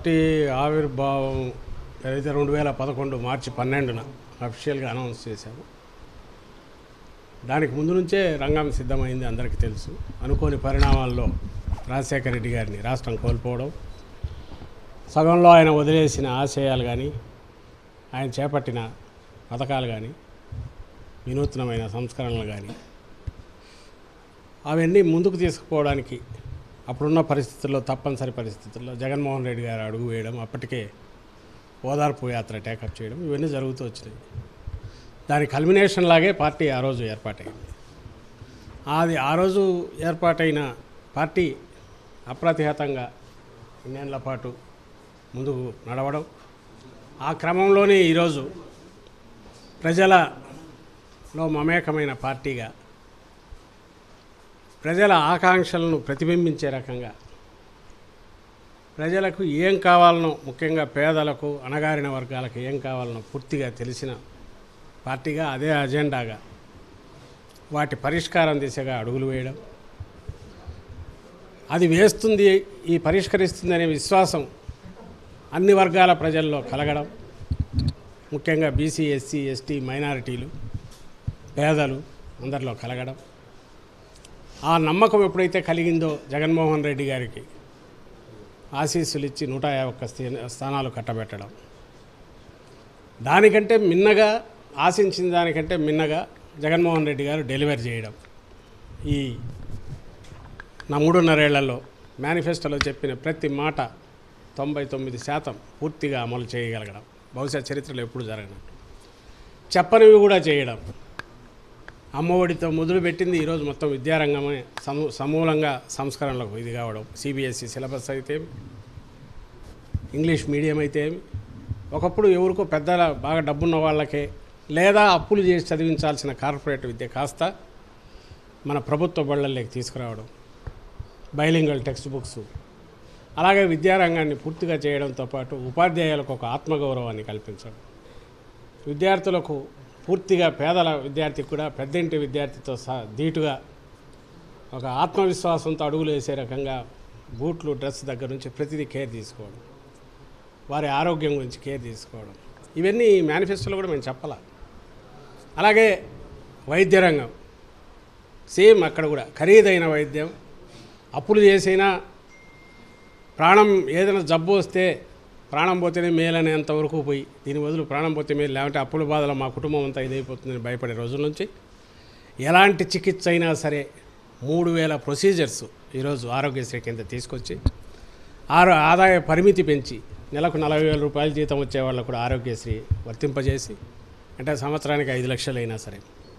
party ఆవిర్భావం ఏదైతే రెండు వేల పదకొండు మార్చి పన్నెండున అఫీషియల్గా అనౌన్స్ చేశాము దానికి ముందు నుంచే రంగం సిద్ధమైంది అందరికీ తెలుసు అనుకోని పరిణామాల్లో రాజశేఖర రెడ్డి గారిని రాష్ట్రం కోల్పోవడం సగంలో ఆయన వదిలేసిన ఆశయాలు కానీ ఆయన చేపట్టిన పథకాలు కానీ వినూత్నమైన సంస్కరణలు కానీ అవన్నీ ముందుకు తీసుకుపోవడానికి అప్పుడున్న పరిస్థితుల్లో తప్పనిసరి పరిస్థితుల్లో జగన్మోహన్ రెడ్డి గారు అడుగు వేయడం అప్పటికే ఓదార్పు యాత్ర టేకప్ చేయడం ఇవన్నీ జరుగుతూ వచ్చినాయి దాని కల్మినేషన్ లాగే పార్టీ ఆ రోజు ఏర్పాటైంది అది ఆ రోజు ఏర్పాటైన పార్టీ అప్రతిహతంగా ఇన్నేళ్ల పాటు ముందుకు నడవడం ఆ క్రమంలోనే ఈరోజు ప్రజలలో మమేకమైన పార్టీగా ప్రజల ఆకాంక్షలను ప్రతిబింబించే రకంగా ప్రజలకు ఏం కావాలనో ముఖ్యంగా పేదలకు అణగారిన వర్గాలకు ఏం కావాలనో పూర్తిగా తెలిసిన పార్టీగా అదే అజెండాగా వాటి పరిష్కారం దిశగా అడుగులు వేయడం అది వేస్తుంది ఈ పరిష్కరిస్తుంది అనే విశ్వాసం అన్ని వర్గాల ప్రజల్లో కలగడం ముఖ్యంగా బీసీ ఎస్సీ ఎస్టీ మైనారిటీలు పేదలు అందరిలో కలగడం ఆ నమ్మకం ఎప్పుడైతే కలిగిందో జగన్మోహన్ రెడ్డి గారికి ఆశీస్సులు ఇచ్చి నూట యాభై ఒక్క స్థీ- స్థానాలు కట్టబెట్టడం దానికంటే మిన్నగా ఆశించిన దానికంటే మిన్నగా జగన్మోహన్ రెడ్డి గారు డెలివరీ చేయడం ఈ నా మూడున్నరేళ్లలో మేనిఫెస్టోలో చెప్పిన ప్రతి మాట తొంభై తొమ్మిది శాతం పూర్తిగా అమలు చేయగలగడం బహుశా చరిత్రలో ఎప్పుడు జరగనట్టు చెప్పనివి కూడా చేయడం అమ్మఒడితో మొదలుపెట్టింది ఈరోజు మొత్తం విద్యారంగమే సమూ సమూలంగా సంస్కరణలకు ఇది కావడం సిబిఎస్ఈ సిలబస్ అయితే ఇంగ్లీష్ మీడియం అయితే ఒకప్పుడు ఎవరికో పెద్దల బాగా డబ్బున్న వాళ్ళకే లేదా అప్పులు చేసి చదివించాల్సిన కార్పొరేట్ విద్య కాస్త మన ప్రభుత్వ బళ్ళల్లోకి తీసుకురావడం బైలింగల్ టెక్స్ట్ బుక్స్ అలాగే విద్యారంగాన్ని పూర్తిగా చేయడంతో పాటు ఉపాధ్యాయులకు ఒక ఆత్మగౌరవాన్ని కల్పించడం విద్యార్థులకు పూర్తిగా పేదల విద్యార్థికి కూడా పెద్దింటి విద్యార్థితో సహా ధీటుగా ఒక ఆత్మవిశ్వాసంతో అడుగులు వేసే రకంగా బూట్లు డ్రెస్ దగ్గర నుంచి ప్రతిదీ కేర్ తీసుకోవడం వారి ఆరోగ్యం గురించి కేర్ తీసుకోవడం ఇవన్నీ మేనిఫెస్టోలో కూడా మేము చెప్పాల అలాగే వైద్య రంగం సేమ్ అక్కడ కూడా ఖరీదైన వైద్యం అప్పులు చేసైనా ప్రాణం ఏదైనా జబ్బు వస్తే ప్రాణం పోతేనే మేలు అనేంత వరకు పోయి దీని బదులు ప్రాణం పోతే మేలు లేదంటే అప్పుల బాధలో మా కుటుంబం అంతా ఇదైపోతుందని భయపడే రోజుల నుంచి ఎలాంటి చికిత్స అయినా సరే మూడు వేల ప్రొసీజర్స్ ఈరోజు ఆరోగ్యశ్రీ కింద తీసుకొచ్చి ఆరో ఆదాయ పరిమితి పెంచి నెలకు నలభై వేల రూపాయల జీతం వచ్చే వాళ్ళకు కూడా ఆరోగ్యశ్రీ వర్తింపజేసి అంటే సంవత్సరానికి ఐదు లక్షలు అయినా సరే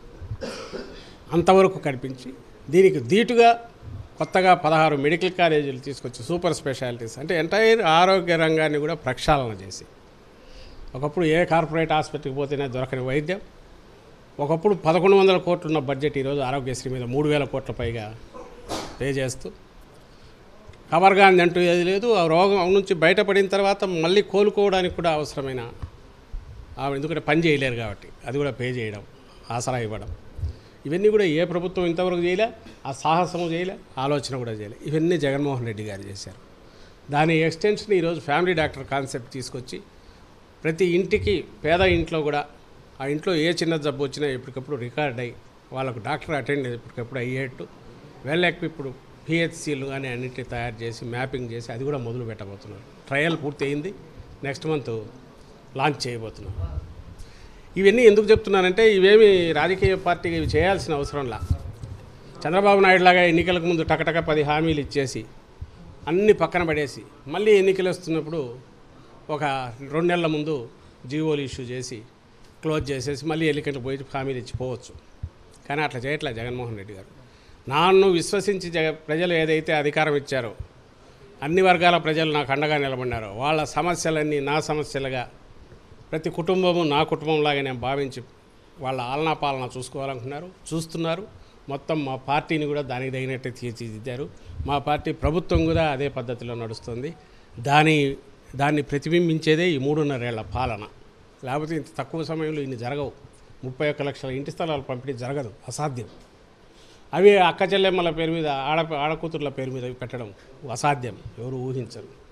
అంతవరకు కల్పించి దీనికి ధీటుగా కొత్తగా పదహారు మెడికల్ కాలేజీలు తీసుకొచ్చి సూపర్ స్పెషాలిటీస్ అంటే ఎంటైర్ ఆరోగ్య రంగాన్ని కూడా ప్రక్షాళన చేసి ఒకప్పుడు ఏ కార్పొరేట్ హాస్పిటల్కి పోతేనే దొరకని వైద్యం ఒకప్పుడు పదకొండు వందల కోట్లు ఉన్న బడ్జెట్ ఈరోజు ఆరోగ్యశ్రీ మీద మూడు వేల కోట్ల పైగా పే చేస్తూ కవర్గాంధి అంటూ ఏది లేదు ఆ రోగం నుంచి బయటపడిన తర్వాత మళ్ళీ కోలుకోవడానికి కూడా అవసరమైన ఆ ఎందుకంటే పని చేయలేరు కాబట్టి అది కూడా పే చేయడం ఆసరా ఇవ్వడం ఇవన్నీ కూడా ఏ ప్రభుత్వం ఇంతవరకు చేయలే ఆ సాహసం చేయలే ఆలోచన కూడా చేయలే ఇవన్నీ జగన్మోహన్ రెడ్డి గారు చేశారు దాని ఎక్స్టెన్షన్ ఈరోజు ఫ్యామిలీ డాక్టర్ కాన్సెప్ట్ తీసుకొచ్చి ప్రతి ఇంటికి పేద ఇంట్లో కూడా ఆ ఇంట్లో ఏ చిన్న జబ్బు వచ్చినా ఎప్పటికప్పుడు రికార్డ్ అయ్యి వాళ్ళకు డాక్టర్ అటెండ్ ఎప్పటికప్పుడు అయ్యేట్టు వెళ్ళలేక ఇప్పుడు పిహెచ్సీలు కానీ అన్నింటినీ తయారు చేసి మ్యాపింగ్ చేసి అది కూడా మొదలు పెట్టబోతున్నారు ట్రయల్ పూర్తి అయింది నెక్స్ట్ మంత్ లాంచ్ చేయబోతున్నారు ఇవన్నీ ఎందుకు చెప్తున్నానంటే ఇవేమి రాజకీయ పార్టీకి ఇవి చేయాల్సిన అవసరంలా చంద్రబాబు నాయుడు లాగా ఎన్నికలకు ముందు టకటక పది హామీలు ఇచ్చేసి అన్ని పక్కన పడేసి మళ్ళీ ఎన్నికలు వస్తున్నప్పుడు ఒక రెండు నెలల ముందు జీవోలు ఇష్యూ చేసి క్లోజ్ చేసేసి మళ్ళీ ఎన్నికలకు పోయి హామీలు ఇచ్చిపోవచ్చు కానీ అట్లా చేయట్లే జగన్మోహన్ రెడ్డి గారు నాన్ను విశ్వసించి జగ ప్రజలు ఏదైతే అధికారం ఇచ్చారో అన్ని వర్గాల ప్రజలు నాకు అండగా నిలబడినారో వాళ్ళ సమస్యలన్నీ నా సమస్యలుగా ప్రతి కుటుంబము నా కుటుంబంలాగా నేను భావించి వాళ్ళ ఆలనా పాలన చూసుకోవాలనుకున్నారు చూస్తున్నారు మొత్తం మా పార్టీని కూడా దానికి తగినట్టే తీర్చిదిద్దారు మా పార్టీ ప్రభుత్వం కూడా అదే పద్ధతిలో నడుస్తుంది దాని దాన్ని ప్రతిబింబించేదే ఈ మూడున్నరేళ్ల పాలన లేకపోతే ఇంత తక్కువ సమయంలో ఇన్ని జరగవు ముప్పై ఒక్క లక్షల ఇంటి స్థలాలు పంపిణీ జరగదు అసాధ్యం అవి అక్క చెల్లెమ్మల పేరు మీద ఆడ ఆడకూతుర్ల పేరు మీద పెట్టడం అసాధ్యం ఎవరు ఊహించరు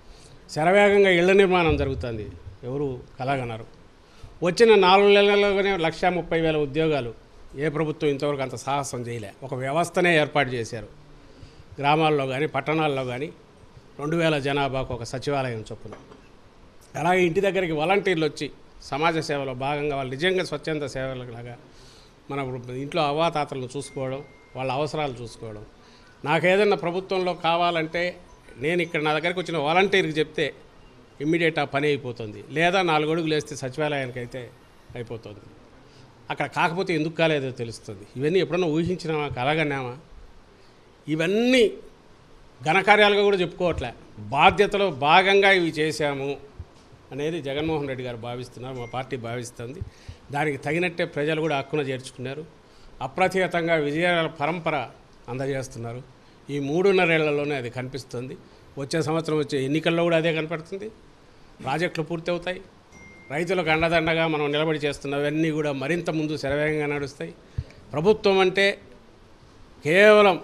శరవేగంగా ఇళ్ల నిర్మాణం జరుగుతుంది ఎవరు కలగనరు వచ్చిన నాలుగు నెలల్లోనే లక్ష ముప్పై వేల ఉద్యోగాలు ఏ ప్రభుత్వం ఇంతవరకు అంత సాహసం చేయలే ఒక వ్యవస్థనే ఏర్పాటు చేశారు గ్రామాల్లో కానీ పట్టణాల్లో కానీ రెండు వేల జనాభాకు ఒక సచివాలయం చొప్పున అలాగే ఇంటి దగ్గరికి వాలంటీర్లు వచ్చి సమాజ సేవలో భాగంగా వాళ్ళు నిజంగా స్వచ్ఛంద సేవలాగా మన ఇంట్లో అవ్వాతాతలను చూసుకోవడం వాళ్ళ అవసరాలు చూసుకోవడం నాకు ఏదైనా ప్రభుత్వంలో కావాలంటే నేను ఇక్కడ నా దగ్గరికి వచ్చిన వాలంటీర్కి చెప్తే ఇమ్మీడియట్ ఆ పని అయిపోతుంది లేదా నాలుగు అడుగులు వేస్తే సచివాలయానికి అయితే అయిపోతుంది అక్కడ కాకపోతే ఎందుకు కాలేదో తెలుస్తుంది ఇవన్నీ ఎప్పుడన్నా ఊహించినామా కలగన్నామా ఇవన్నీ ఘనకార్యాలుగా కూడా చెప్పుకోవట్లే బాధ్యతలో భాగంగా ఇవి చేశాము అనేది జగన్మోహన్ రెడ్డి గారు భావిస్తున్నారు మా పార్టీ భావిస్తుంది దానికి తగినట్టే ప్రజలు కూడా హక్కున చేర్చుకున్నారు అప్రతిహతంగా విజయాల పరంపర అందజేస్తున్నారు ఈ మూడున్నరేళ్లలోనే అది కనిపిస్తుంది వచ్చే సంవత్సరం వచ్చే ఎన్నికల్లో కూడా అదే కనపడుతుంది ప్రాజెక్టులు పూర్తవుతాయి రైతులకు అండదండగా మనం నిలబడి చేస్తున్నవన్నీ కూడా మరింత ముందు శరవేగంగా నడుస్తాయి ప్రభుత్వం అంటే కేవలం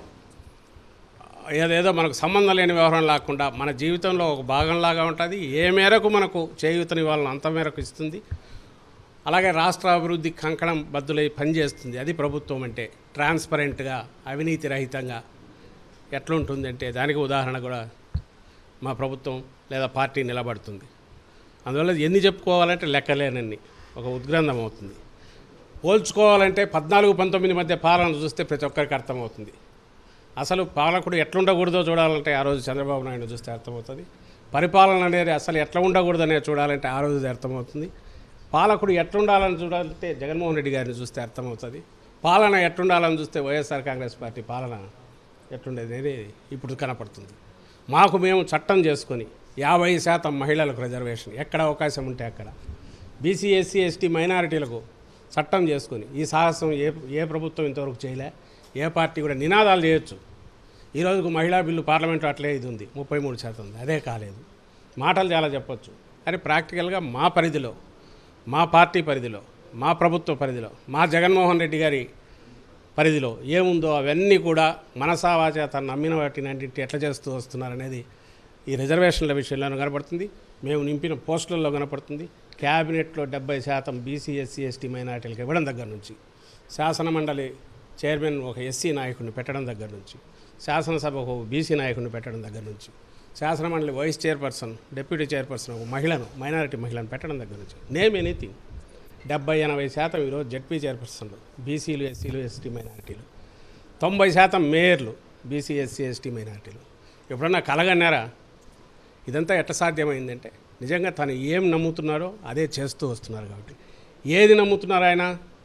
ఏదేదో మనకు సంబంధం లేని వ్యవహారం లేకుండా మన జీవితంలో ఒక భాగంలాగా ఉంటుంది ఏ మేరకు మనకు చేయూతని వాళ్ళని అంత మేరకు ఇస్తుంది అలాగే రాష్ట్ర అభివృద్ధి కంకణం బద్దులై పనిచేస్తుంది అది ప్రభుత్వం అంటే ట్రాన్స్పరెంట్గా అవినీతి రహితంగా ఎట్లుంటుంది అంటే దానికి ఉదాహరణ కూడా మా ప్రభుత్వం లేదా పార్టీ నిలబడుతుంది అందువల్ల ఎన్ని చెప్పుకోవాలంటే లెక్కలేనన్ని ఒక ఉద్గ్రంథం అవుతుంది పోల్చుకోవాలంటే పద్నాలుగు పంతొమ్మిది మధ్య పాలన చూస్తే ప్రతి ఒక్కరికి అర్థమవుతుంది అసలు పాలకుడు ఎట్లుండకూడదో చూడాలంటే ఆ రోజు చంద్రబాబు నాయుడు చూస్తే అర్థమవుతుంది పరిపాలన అనేది అసలు ఎట్లా ఉండకూడదనే చూడాలంటే ఆ రోజు అర్థమవుతుంది పాలకుడు ఎట్లుండాలని చూడాలంటే జగన్మోహన్ రెడ్డి గారిని చూస్తే అర్థమవుతుంది పాలన ఎట్లుండాలని చూస్తే వైఎస్ఆర్ కాంగ్రెస్ పార్టీ పాలన ఎట్లుండేది అనేది ఇప్పుడు కనపడుతుంది మాకు మేము చట్టం చేసుకొని యాభై శాతం మహిళలకు రిజర్వేషన్ ఎక్కడ అవకాశం ఉంటే అక్కడ బీసీ ఎస్సీ ఎస్టీ మైనారిటీలకు చట్టం చేసుకొని ఈ సాహసం ఏ ఏ ప్రభుత్వం ఇంతవరకు చేయలే ఏ పార్టీ కూడా నినాదాలు చేయొచ్చు ఈ రోజుకు మహిళా బిల్లు పార్లమెంట్లో అట్లే ఇది ఉంది ముప్పై మూడు శాతం ఉంది అదే కాలేదు మాటలు చాలా చెప్పొచ్చు కానీ ప్రాక్టికల్గా మా పరిధిలో మా పార్టీ పరిధిలో మా ప్రభుత్వ పరిధిలో మా జగన్మోహన్ రెడ్డి గారి పరిధిలో ఏముందో అవన్నీ కూడా మనసా వాచ తను నమ్మిన వాటిని అన్నింటి ఎట్లా చేస్తూ వస్తున్నారనేది ఈ రిజర్వేషన్ల విషయంలో కనపడుతుంది మేము నింపిన పోస్టులలో కనపడుతుంది క్యాబినెట్లో డెబ్బై శాతం బీసీ ఎస్సీ ఎస్టీ మైనార్టీలకు ఇవ్వడం దగ్గర నుంచి శాసన మండలి చైర్మన్ ఒక ఎస్సీ నాయకుడిని పెట్టడం దగ్గర నుంచి శాసనసభ ఒక బీసీ నాయకుడిని పెట్టడం దగ్గర నుంచి శాసన మండలి వైస్ చైర్పర్సన్ డిప్యూటీ చైర్పర్సన్ ఒక మహిళను మైనారిటీ మహిళను పెట్టడం దగ్గర నుంచి నేమ్ ఎనీథింగ్ డెబ్బై ఎనభై శాతం ఈరోజు జడ్పీ చైర్పర్సన్లు బీసీలు ఎస్సీలు ఎస్టీ మైనారిటీలు తొంభై శాతం మేయర్లు బీసీ ఎస్సీ ఎస్టీ మైనారిటీలు ఎప్పుడన్నా కలగన్నారా ఇదంతా ఎట్ట సాధ్యమైందంటే నిజంగా తను ఏం నమ్ముతున్నారో అదే చేస్తూ వస్తున్నారు కాబట్టి ఏది నమ్ముతున్నారు ఆయన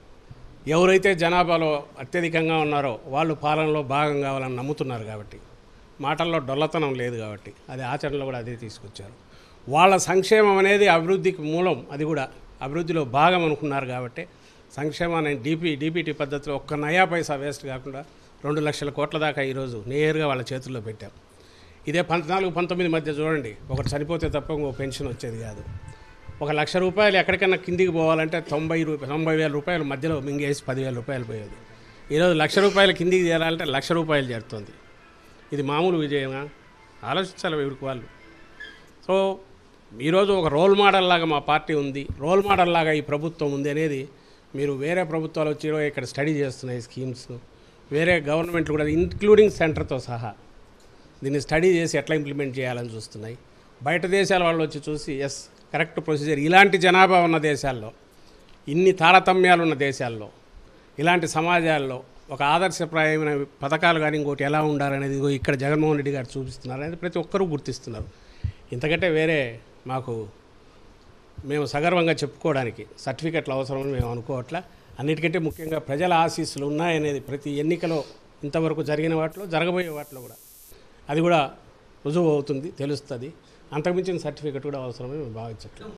ఎవరైతే జనాభాలో అత్యధికంగా ఉన్నారో వాళ్ళు పాలనలో భాగం కావాలని నమ్ముతున్నారు కాబట్టి మాటల్లో డొల్లతనం లేదు కాబట్టి అది ఆచరణలో కూడా అదే తీసుకొచ్చారు వాళ్ళ సంక్షేమం అనేది అభివృద్ధికి మూలం అది కూడా అభివృద్ధిలో భాగం అనుకున్నారు కాబట్టి సంక్షేమాన్ని డీపీ డీపీటీ పద్ధతిలో ఒక్క నయా పైసా వేస్ట్ కాకుండా రెండు లక్షల కోట్ల దాకా ఈరోజు నేరుగా వాళ్ళ చేతుల్లో పెట్టాం ఇదే పద్నాలుగు పంతొమ్మిది మధ్య చూడండి ఒకటి చనిపోతే తప్ప ఇంకో పెన్షన్ వచ్చేది కాదు ఒక లక్ష రూపాయలు ఎక్కడికైనా కిందికి పోవాలంటే తొంభై రూపాయలు తొంభై వేల రూపాయలు మధ్యలో మింగేసి పదివేల రూపాయలు పోయేది ఈరోజు లక్ష రూపాయలు కిందికి చేరాలంటే లక్ష రూపాయలు చేరుతుంది ఇది మామూలు విజయమా ఆలోచించాలి వీడికి వాళ్ళు సో ఈరోజు ఒక రోల్ మోడల్ లాగా మా పార్టీ ఉంది రోల్ మోడల్ లాగా ఈ ప్రభుత్వం ఉంది అనేది మీరు వేరే ప్రభుత్వాలు వచ్చి ఇక్కడ స్టడీ చేస్తున్నాయి స్కీమ్స్ వేరే గవర్నమెంట్లు కూడా ఇంక్లూడింగ్ సెంటర్తో సహా దీన్ని స్టడీ చేసి ఎట్లా ఇంప్లిమెంట్ చేయాలని చూస్తున్నాయి బయట దేశాల వాళ్ళు వచ్చి చూసి ఎస్ కరెక్ట్ ప్రొసీజర్ ఇలాంటి జనాభా ఉన్న దేశాల్లో ఇన్ని తారతమ్యాలు ఉన్న దేశాల్లో ఇలాంటి సమాజాల్లో ఒక ఆదర్శప్రాయమైన పథకాలు కానీ ఇంకోటి ఎలా ఉండాలనేది ఇదిగో ఇక్కడ జగన్మోహన్ రెడ్డి గారు చూపిస్తున్నారు అనేది ప్రతి ఒక్కరూ గుర్తిస్తున్నారు ఇంతకంటే వేరే మాకు మేము సగర్వంగా చెప్పుకోవడానికి సర్టిఫికెట్లు అవసరమని మేము అనుకోవట్లా అన్నిటికంటే ముఖ్యంగా ప్రజల ఆశీస్సులు ఉన్నాయనేది ప్రతి ఎన్నికలో ఇంతవరకు జరిగిన వాటిలో జరగబోయే వాటిలో కూడా అది కూడా రుజువు అవుతుంది తెలుస్తుంది అంతకుమించిన సర్టిఫికెట్ కూడా అవసరమని మేము భావించట్లేదు